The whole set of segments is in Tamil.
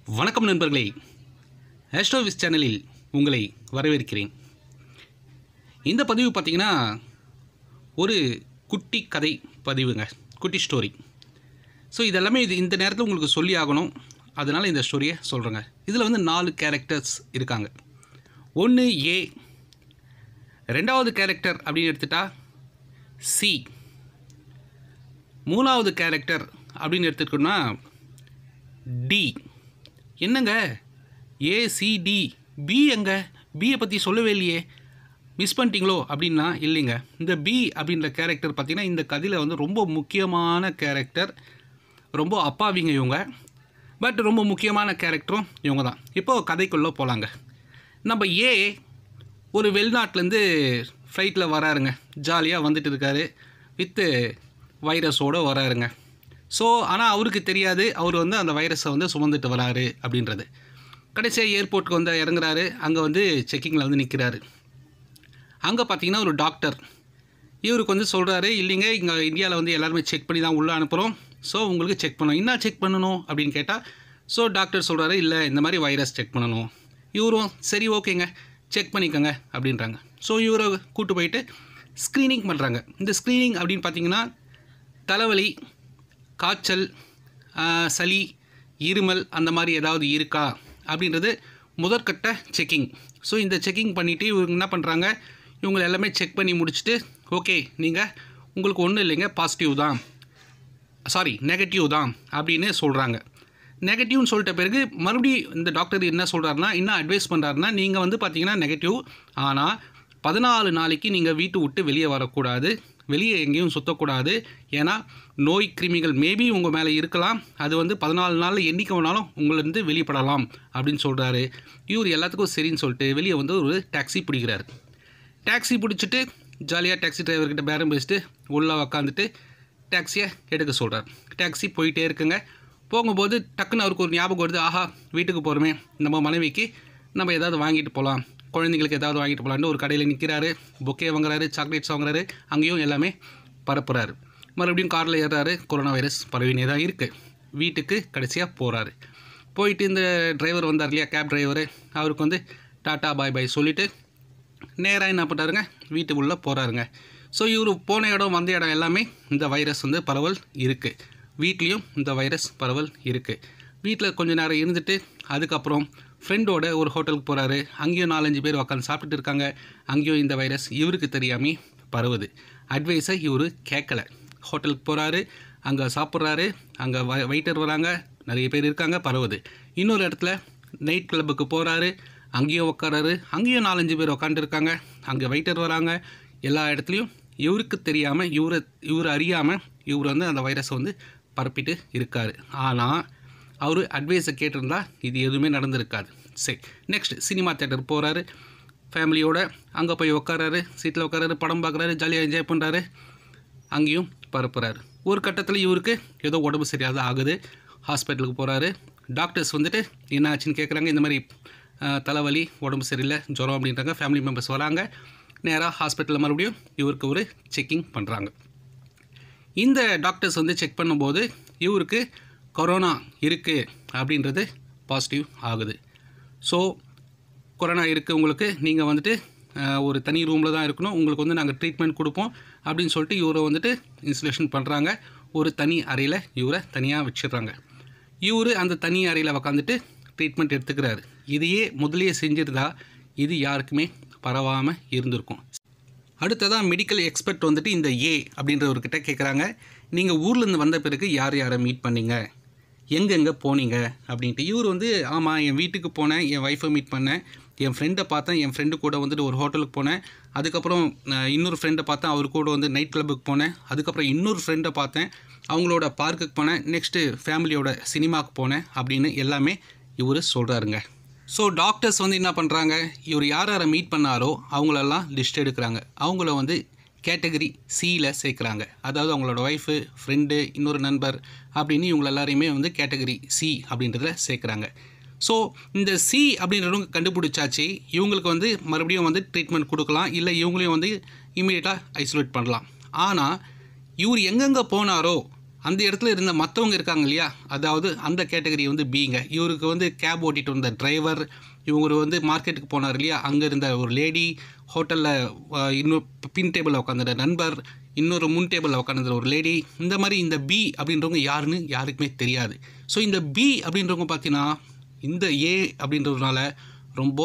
வணக்கம் நண்பர்களே ஆஸ்ட்ரோவிஸ் சேனலில் உங்களை வரவேற்கிறேன் இந்த பதிவு பார்த்தீங்கன்னா ஒரு குட்டி கதை பதிவுங்க குட்டி ஸ்டோரி ஸோ இதெல்லாமே இது இந்த நேரத்தில் உங்களுக்கு சொல்லி ஆகணும் அதனால் இந்த ஸ்டோரியை சொல்கிறேங்க இதில் வந்து நாலு கேரக்டர்ஸ் இருக்காங்க ஒன்று ஏ ரெண்டாவது கேரக்டர் அப்படின்னு எடுத்துட்டா சி மூணாவது கேரக்டர் அப்படின்னு எடுத்துக்கிட்டோம்னா டி என்னங்க ஏசிடி பி எங்க பியை பற்றி சொல்லவே இல்லையே மிஸ் பண்ணிட்டீங்களோ அப்படின்னா இல்லைங்க இந்த பி அப்படின்ற கேரக்டர் பார்த்தீங்கன்னா இந்த கதையில் வந்து ரொம்ப முக்கியமான கேரக்டர் ரொம்ப அப்பாவிங்க இவங்க பட் ரொம்ப முக்கியமான கேரக்டரும் இவங்க தான் இப்போது கதைக்குள்ளே போகலாங்க நம்ம ஏ ஒரு வெளிநாட்டிலேருந்து ஃப்ளைட்டில் வராருங்க ஜாலியாக வந்துட்டு இருக்காரு வித்து வைரஸோடு வராருங்க ஸோ ஆனால் அவருக்கு தெரியாது அவர் வந்து அந்த வைரஸை வந்து சுமந்துட்டு வராரு அப்படின்றது கடைசியாக ஏர்போர்ட்டுக்கு வந்து இறங்குறாரு அங்கே வந்து செக்கிங்கில் வந்து நிற்கிறாரு அங்கே பார்த்தீங்கன்னா ஒரு டாக்டர் இவருக்கு வந்து சொல்கிறாரு இல்லைங்க இங்கே இந்தியாவில் வந்து எல்லாருமே செக் பண்ணி தான் உள்ளே அனுப்புகிறோம் ஸோ உங்களுக்கு செக் பண்ணணும் என்ன செக் பண்ணணும் அப்படின்னு கேட்டால் ஸோ டாக்டர் சொல்கிறாரு இல்லை இந்த மாதிரி வைரஸ் செக் பண்ணணும் இவரும் சரி ஓகேங்க செக் பண்ணிக்கோங்க அப்படின்றாங்க ஸோ இவரை கூட்டு போயிட்டு ஸ்க்ரீனிங் பண்ணுறாங்க இந்த ஸ்க்ரீனிங் அப்படின்னு பார்த்தீங்கன்னா தலைவலி காய்ச்சல் ஆஹ், சளி இருமல் அந்த மாதிரி ஏதாவது இருக்கா அப்படின்றது முதற்கட்ட செக்கிங் ஸோ இந்த செக்கிங் பண்ணிவிட்டு இவங்க என்ன பண்ணுறாங்க இவங்க எல்லாமே செக் பண்ணி முடிச்சுட்டு ஓகே நீங்கள் உங்களுக்கு ஒன்றும் இல்லைங்க பாசிட்டிவ் தான் சாரி நெகட்டிவ் தான் அப்படின்னு சொல்கிறாங்க நெகட்டிவ்னு சொல்லிட்ட பிறகு மறுபடியும் இந்த டாக்டர் என்ன சொல்கிறாருன்னா என்ன அட்வைஸ் பண்ணுறாருன்னா நீங்கள் வந்து பார்த்தீங்கன்னா நெகட்டிவ் ஆனால் பதினாலு நாளைக்கு நீங்கள் வீட்டு விட்டு வெளியே வரக்கூடாது வெளியே எங்கேயும் சுற்றக்கூடாது ஏன்னா நோய் கிருமிகள் மேபி உங்கள் மேலே இருக்கலாம் அது வந்து பதினாலு நாளில் என்றைக்கு வேணாலும் உங்களிருந்து வெளிப்படலாம் அப்படின்னு சொல்கிறாரு இவர் எல்லாத்துக்கும் சரின்னு சொல்லிட்டு வெளியே வந்து ஒரு டாக்ஸி பிடிக்கிறாரு டாக்ஸி பிடிச்சிட்டு ஜாலியாக டாக்ஸி டிரைவர்கிட்ட பேரம் பேசிட்டு உள்ளே உக்காந்துட்டு டாக்ஸியை எடுக்க சொல்கிறார் டாக்ஸி போயிட்டே இருக்குங்க போகும்போது டக்குன்னு அவருக்கு ஒரு ஞாபகம் வருது ஆஹா வீட்டுக்கு போகிறோமே நம்ம மனைவிக்கு நம்ம ஏதாவது வாங்கிட்டு போகலாம் குழந்தைங்களுக்கு ஏதாவது வாங்கிட்டு போகலான்னு ஒரு கடையில் நிற்கிறாரு பொக்கே வாங்குறாரு சாக்லேட்ஸ் வாங்குறாரு அங்கேயும் எல்லாமே பரப்புறாரு மறுபடியும் காரில் ஏறுறாரு கொரோனா வைரஸ் பரவினே தான் இருக்குது வீட்டுக்கு கடைசியாக போகிறாரு போயிட்டு இந்த டிரைவர் வந்தார் இல்லையா கேப் டிரைவரு அவருக்கு வந்து டாட்டா பாய் பாய் சொல்லிவிட்டு நேராக என்ன பண்ணுறாருங்க வீட்டுக்குள்ளே போகிறாருங்க ஸோ இவர் போன இடம் வந்த இடம் எல்லாமே இந்த வைரஸ் வந்து பரவல் இருக்குது வீட்லேயும் இந்த வைரஸ் பரவல் இருக்குது வீட்டில் கொஞ்ச நேரம் இருந்துட்டு அதுக்கப்புறம் ஃப்ரெண்டோட ஒரு ஹோட்டலுக்கு போகிறாரு அங்கேயும் நாலஞ்சு பேர் உட்காந்து சாப்பிட்டுட்டு இருக்காங்க அங்கேயும் இந்த வைரஸ் இவருக்கு தெரியாமே பரவுது அட்வைஸை இவர் கேட்கல ஹோட்டலுக்கு போகிறாரு அங்கே சாப்பிட்றாரு அங்கே வெயிட்டர் வராங்க நிறைய பேர் இருக்காங்க பரவுது இன்னொரு இடத்துல நைட் கிளப்புக்கு போகிறாரு அங்கேயும் உட்காராரு அங்கேயும் நாலஞ்சு பேர் உட்காந்துருக்காங்க அங்கே வெயிட்டர் வராங்க எல்லா இடத்துலையும் இவருக்கு தெரியாமல் இவரை இவர் அறியாமல் இவர் வந்து அந்த வைரஸை வந்து பரப்பிட்டு இருக்கார் ஆனால் அவர் அட்வைஸை கேட்டிருந்தா இது எதுவுமே நடந்திருக்காது சரி நெக்ஸ்ட் சினிமா தேட்டர் போகிறாரு ஃபேமிலியோட அங்கே போய் உட்காராரு சீட்டில் உட்காராரு படம் பார்க்குறாரு ஜாலியாக என்ஜாய் பண்ணுறாரு அங்கேயும் பரப்புறாரு ஒரு கட்டத்தில் இவருக்கு ஏதோ உடம்பு சரியாத ஆகுது ஹாஸ்பிட்டலுக்கு போகிறாரு டாக்டர்ஸ் வந்துட்டு என்ன ஆச்சுன்னு கேட்குறாங்க இந்த மாதிரி அஹ், தலைவலி உடம்பு சரியில்லை ஜுரம் அப்படின்றாங்க ஃபேமிலி மெம்பர்ஸ் வராங்க நேராக ஹாஸ்பிட்டலில் மறுபடியும் இவருக்கு ஒரு செக்கிங் பண்ணுறாங்க இந்த டாக்டர்ஸ் வந்து செக் பண்ணும்போது இவருக்கு கொரோனா இருக்குது அப்படின்றது பாசிட்டிவ் ஆகுது ஸோ கொரோனா இருக்குது உங்களுக்கு நீங்கள் வந்துட்டு அஹ், ஒரு தனி ரூமில் தான் இருக்கணும் உங்களுக்கு வந்து நாங்கள் ட்ரீட்மெண்ட் கொடுப்போம் அப்படின்னு சொல்லிட்டு இவரை வந்துட்டு இன்சுலேஷன் பண்ணுறாங்க ஒரு தனி அறையில் இவரை தனியாக வச்சிடுறாங்க இவர் அந்த தனி அறையில் உக்காந்துட்டு ட்ரீட்மெண்ட் எடுத்துக்கிறாரு இதையே முதலியே செஞ்சிருந்தா இது யாருக்குமே பரவாமல் இருந்திருக்கும் அடுத்ததாக மெடிக்கல் எக்ஸ்பர்ட் வந்துட்டு இந்த ஏ அப்படின்றவர்கிட்ட கேட்குறாங்க நீங்கள் ஊர்லேருந்து வந்த பிறகு யார் யாரை மீட் பண்ணீங்க எங்கெங்கே போனீங்க அப்படின்ட்டு இவர் வந்து ஆமாம் என் வீட்டுக்கு போனேன் என் ஒய்ஃபை மீட் பண்ணேன் என் ஃப்ரெண்டை பார்த்தேன் என் ஃப்ரெண்டு கூட வந்துட்டு ஒரு ஹோட்டலுக்கு போனேன் அதுக்கப்புறம் நான் இன்னொரு ஃப்ரெண்டை பார்த்தேன் அவர் கூட வந்து நைட் கிளப்புக்கு போனேன் அதுக்கப்புறம் இன்னொரு ஃப்ரெண்டை பார்த்தேன் அவங்களோட பார்க்குக்கு போனேன் நெக்ஸ்ட்டு ஃபேமிலியோட சினிமாவுக்கு போனேன் அப்படின்னு எல்லாமே இவர் சொல்கிறாருங்க ஸோ டாக்டர்ஸ் வந்து என்ன பண்ணுறாங்க இவர் யார் யாரை மீட் பண்ணாரோ அவங்களெல்லாம் லிஸ்ட் எடுக்கிறாங்க அவங்கள வந்து கேட்டகரி சியில் சேர்க்குறாங்க அதாவது அவங்களோட ஒய்ஃபு ஃப்ரெண்டு இன்னொரு நண்பர் அப்படின்னு இவங்க எல்லாரையுமே வந்து கேட்டகரி சி அப்படின்றதுல சேர்க்குறாங்க ஸோ இந்த சி அப்படின்றவங்க கண்டுபிடிச்சாச்சு இவங்களுக்கு வந்து மறுபடியும் வந்து ட்ரீட்மெண்ட் கொடுக்கலாம் இல்லை இவங்களையும் வந்து இமீடியட்டாக ஐசோலேட் பண்ணலாம் ஆனால் இவர் எங்கெங்கே போனாரோ அந்த இடத்துல இருந்த மற்றவங்க இருக்காங்க இல்லையா அதாவது அந்த கேட்டகரி வந்து பிங்க இவருக்கு வந்து கேப் ஓட்டிகிட்டு வந்த டிரைவர் இவங்க வந்து மார்க்கெட்டுக்கு போனார் இல்லையா அங்கே இருந்த ஒரு லேடி ஹோட்டலில் இன்னொரு பின் டேபிளில் உட்காந்துற நண்பர் இன்னொரு முன் டேபிளில் உட்காந்துற ஒரு லேடி இந்த மாதிரி இந்த பி அப்படின்றவங்க யாருன்னு யாருக்குமே தெரியாது ஸோ இந்த பி அப்படின்றவங்க பார்த்தீங்கன்னா இந்த ஏ அப்படின்றதுனால ரொம்ப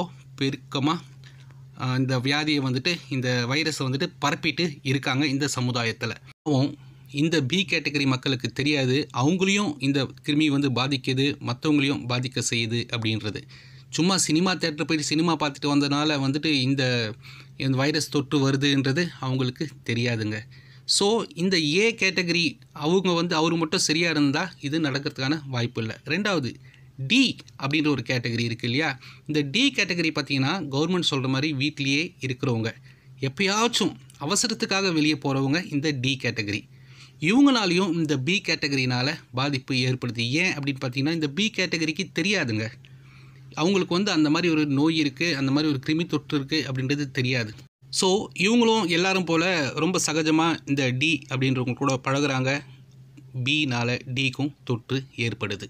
பெருக்கமாக இந்த வியாதியை வந்துட்டு இந்த வைரஸை வந்துட்டு பரப்பிட்டு இருக்காங்க இந்த சமுதாயத்தில் இந்த பி கேட்டகரி மக்களுக்கு தெரியாது அவங்களையும் இந்த கிருமி வந்து பாதிக்குது மற்றவங்களையும் பாதிக்க செய்யுது அப்படின்றது சும்மா சினிமா தேட்டர் போயிட்டு சினிமா பார்த்துட்டு வந்தனால வந்துட்டு இந்த இந்த வைரஸ் தொற்று வருதுன்றது அவங்களுக்கு தெரியாதுங்க ஸோ இந்த ஏ கேட்டகரி அவங்க வந்து அவர் மட்டும் சரியாக இருந்தால் இது நடக்கிறதுக்கான வாய்ப்பு இல்லை ரெண்டாவது டி அப்படின்ற ஒரு கேட்டகரி இருக்குது இல்லையா இந்த டி கேட்டகரி பார்த்தீங்கன்னா கவர்மெண்ட் சொல்கிற மாதிரி வீட்லேயே இருக்கிறவங்க எப்பயாச்சும் அவசரத்துக்காக வெளியே போகிறவங்க இந்த டி கேட்டகரி இவங்களாலையும் இந்த பி கேட்டகரினால் பாதிப்பு ஏற்படுது ஏன் அப்படின்னு பார்த்தீங்கன்னா இந்த பி கேட்டகரிக்கு தெரியாதுங்க அவங்களுக்கு வந்து அந்த மாதிரி ஒரு நோய் இருக்குது அந்த மாதிரி ஒரு கிருமி தொற்று இருக்குது அப்படின்றது தெரியாது ஸோ இவங்களும் எல்லாரும் போல் ரொம்ப சகஜமாக இந்த டி அப்படின்றவங்க கூட பழகுறாங்க பினால் டிக்கும் தொற்று ஏற்படுது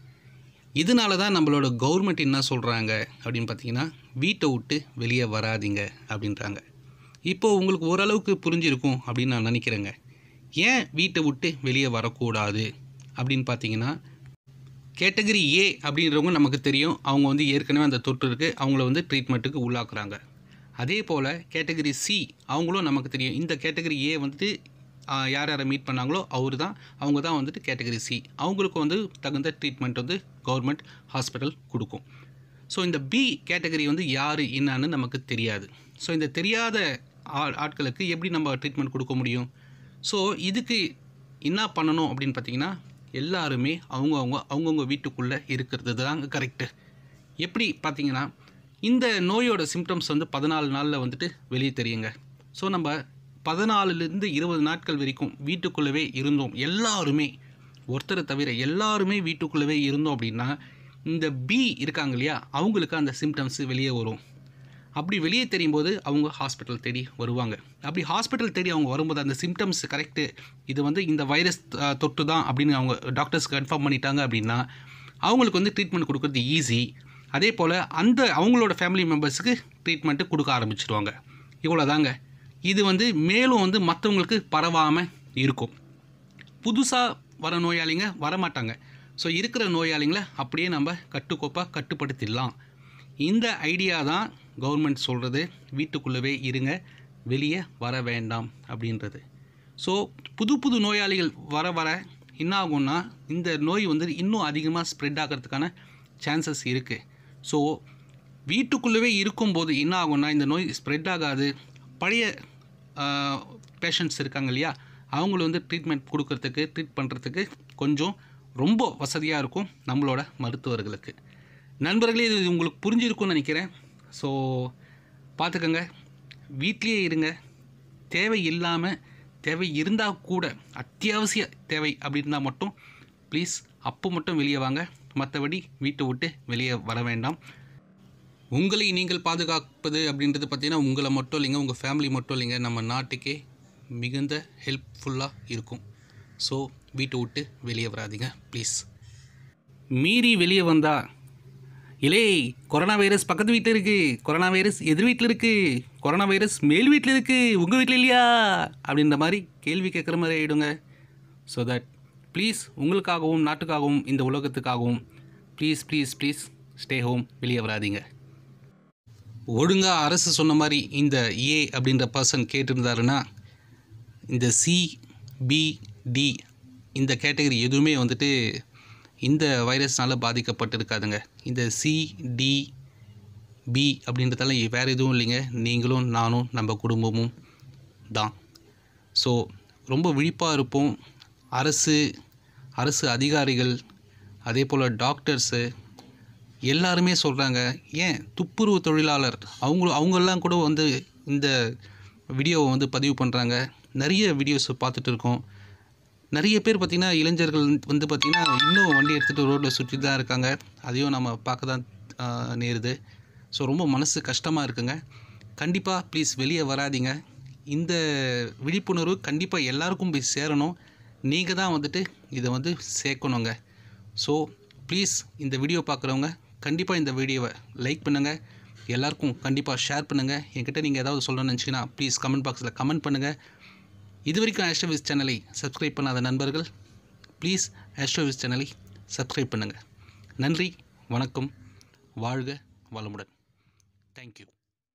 இதனால தான் நம்மளோட கவர்மெண்ட் என்ன சொல்கிறாங்க அப்படின்னு பார்த்தீங்கன்னா வீட்டை விட்டு வெளியே வராதீங்க அப்படின்றாங்க இப்போது உங்களுக்கு ஓரளவுக்கு புரிஞ்சிருக்கும் அப்படின்னு நான் நினைக்கிறேங்க ஏன் வீட்டை விட்டு வெளியே வரக்கூடாது அப்படின்னு பார்த்தீங்கன்னா கேட்டகரி ஏ அப்படின்றவங்க நமக்கு தெரியும் அவங்க வந்து ஏற்கனவே அந்த தொற்று இருக்குது அவங்கள வந்து ட்ரீட்மெண்ட்டுக்கு உள்ளாக்குறாங்க அதே போல் கேட்டகரி சி அவங்களும் நமக்கு தெரியும் இந்த கேட்டகரி ஏ வந்துட்டு யார் யாரை மீட் பண்ணாங்களோ அவர் தான் அவங்க தான் வந்துட்டு கேட்டகரி சி அவங்களுக்கு வந்து தகுந்த ட்ரீட்மெண்ட் வந்து கவர்மெண்ட் ஹாஸ்பிட்டல் கொடுக்கும் ஸோ இந்த பி கேட்டகரி வந்து யார் என்னான்னு நமக்கு தெரியாது ஸோ இந்த தெரியாத ஆ- ஆட்களுக்கு எப்படி நம்ம ட்ரீட்மெண்ட் கொடுக்க முடியும் ஸோ இதுக்கு என்ன பண்ணணும் அப்படின்னு பார்த்தீங்கன்னா எல்லாருமே அவங்கவுங்க அவங்கவுங்க வீட்டுக்குள்ளே இருக்கிறது தாங்க கரெக்டு எப்படி பார்த்தீங்கன்னா இந்த நோயோட சிம்டம்ஸ் வந்து பதினாலு நாளில் வந்துட்டு வெளியே தெரியுங்க ஸோ நம்ம பதினாலுலேருந்து இருபது நாட்கள் வரைக்கும் வீட்டுக்குள்ளவே இருந்தோம் எல்லாருமே ஒருத்தரை தவிர எல்லாருமே வீட்டுக்குள்ளவே இருந்தோம் அப்படின்னா இந்த பி இருக்காங்க இல்லையா அவங்களுக்கு அந்த சிம்டம்ஸ் வெளியே வரும் அப்படி வெளியே தெரியும் போது அவங்க ஹாஸ்பிட்டல் தேடி வருவாங்க அப்படி ஹாஸ்பிட்டல் தேடி அவங்க வரும்போது அந்த சிம்டம்ஸ் கரெக்டு இது வந்து இந்த வைரஸ் அஹ், தொற்று தான் அப்படின்னு அவங்க டாக்டர்ஸ் கன்ஃபார்ம் பண்ணிட்டாங்க அப்படின்னா அவங்களுக்கு வந்து ட்ரீட்மெண்ட் கொடுக்குறது ஈஸி அதே போல் அந்த அவங்களோட ஃபேமிலி மெம்பர்ஸுக்கு ட்ரீட்மெண்ட்டு கொடுக்க ஆரம்பிச்சிருவாங்க இவ்வளோதாங்க இது வந்து மேலும் வந்து மற்றவங்களுக்கு பரவாமல் இருக்கும் புதுசாக வர நோயாளிங்க வரமாட்டாங்க ஸோ இருக்கிற நோயாளிங்களை அப்படியே நம்ம கட்டுக்கோப்பாக கட்டுப்படுத்திடலாம் இந்த ஐடியா தான் கவர்மெண்ட் சொல்கிறது வீட்டுக்குள்ளவே இருங்க வெளியே வர வேண்டாம் அப்படின்றது ஸோ புது புது நோயாளிகள் வர வர என்ன ஆகும்னா இந்த நோய் வந்து இன்னும் அதிகமாக ஸ்ப்ரெட் ஆகிறதுக்கான சான்சஸ் இருக்குது ஸோ வீட்டுக்குள்ளவே இருக்கும்போது என்ன ஆகும்னா இந்த நோய் ஸ்ப்ரெட் ஆகாது பழைய பேஷண்ட்ஸ் இருக்காங்க இல்லையா அவங்கள வந்து ட்ரீட்மெண்ட் கொடுக்கறதுக்கு ட்ரீட் பண்ணுறதுக்கு கொஞ்சம் ரொம்ப வசதியாக இருக்கும் நம்மளோட மருத்துவர்களுக்கு நண்பர்களே இது உங்களுக்கு புரிஞ்சிருக்கும்னு நினைக்கிறேன் ஸோ பார்த்துக்கோங்க வீட்லேயே இருங்க தேவை இல்லாமல் தேவை இருந்தால் கூட அத்தியாவசிய தேவை அப்படின்னா மட்டும் ப்ளீஸ் அப்போ மட்டும் வெளியே வாங்க மற்றபடி வீட்டை விட்டு வெளியே வர வேண்டாம் உங்களை நீங்கள் பாதுகாப்பது அப்படின்றது பார்த்தீங்கன்னா உங்களை மட்டும் இல்லைங்க உங்கள் ஃபேமிலி மட்டும் இல்லைங்க நம்ம நாட்டுக்கே மிகுந்த ஹெல்ப்ஃபுல்லாக இருக்கும் ஸோ வீட்டை விட்டு வெளியே வராதீங்க ப்ளீஸ் மீறி வெளியே வந்தா இலே கொரோனா வைரஸ் பக்கத்து வீட்டில் இருக்குது கொரோனா வைரஸ் எதிர் வீட்டில் இருக்குது கொரோனா வைரஸ் மேல் வீட்டில் இருக்குது உங்கள் வீட்டில் இல்லையா அப்படின்ற மாதிரி கேள்வி கேட்குற மாதிரி ஆகிடுங்க ஸோ தட் ப்ளீஸ் உங்களுக்காகவும் நாட்டுக்காகவும் இந்த உலகத்துக்காகவும் please please please stay home வெளியே வராதீங்க ஒழுங்காக அரசு சொன்ன மாதிரி இந்த ஏ அப்படின்ற பர்சன் கேட்டிருந்தாருன்னா இந்த சி பி டி இந்த கேட்டகரி எதுவுமே வந்துட்டு இந்த வைரஸ்னால் பாதிக்கப்பட்டிருக்காதுங்க இந்த சி டி பி அப்படின்றதால வேறு எதுவும் இல்லைங்க நீங்களும் நானும் நம்ம குடும்பமும் தான் ஸோ ரொம்ப விழிப்பாக இருப்போம் அரசு அரசு அதிகாரிகள் அதே போல் டாக்டர்ஸு எல்லாருமே சொல்கிறாங்க ஏன் துப்புரவு தொழிலாளர் அவங்க அவங்கெல்லாம் கூட வந்து இந்த வீடியோவை வந்து பதிவு பண்ணுறாங்க நிறைய வீடியோஸ் பார்த்துட்டு இருக்கோம் நிறைய பேர் பார்த்திங்கன்னா இளைஞர்கள் வந்து பார்த்திங்கன்னா இன்னும் வண்டி எடுத்துகிட்டு ரோட்டில் சுற்றி தான் இருக்காங்க அதையும் நம்ம பார்க்க தான் ஆஹ், நேருது ஸோ ரொம்ப மனசு கஷ்டமாக இருக்குங்க கண்டிப்பாக ப்ளீஸ் வெளியே வராதீங்க இந்த விழிப்புணர்வு கண்டிப்பாக எல்லாருக்கும் போய் சேரணும் நீங்கள் தான் வந்துட்டு இதை வந்து சேர்க்கணுங்க ஸோ ப்ளீஸ் இந்த வீடியோ பார்க்குறவங்க கண்டிப்பாக இந்த வீடியோவை லைக் பண்ணுங்கள் எல்லாருக்கும் கண்டிப்பாக ஷேர் பண்ணுங்கள் என்கிட்ட நீங்கள் ஏதாவது சொல்லணும்னு நினச்சிங்கன்னா ப்ளீஸ் கமெண்ட் பாக்ஸில் கமெண்ட் பண்ணுங்கள் இது வரைக்கும் ஆஸ்ட்ரோவிஸ் சேனலை சப்ஸ்கிரைப் பண்ணாத நண்பர்கள் ப்ளீஸ் ஆஸ்ட்ரோவிஸ் சேனலை சப்ஸ்கிரைப் பண்ணுங்கள் நன்றி வணக்கம் வாழ்க வளமுடன் தேங்க்யூ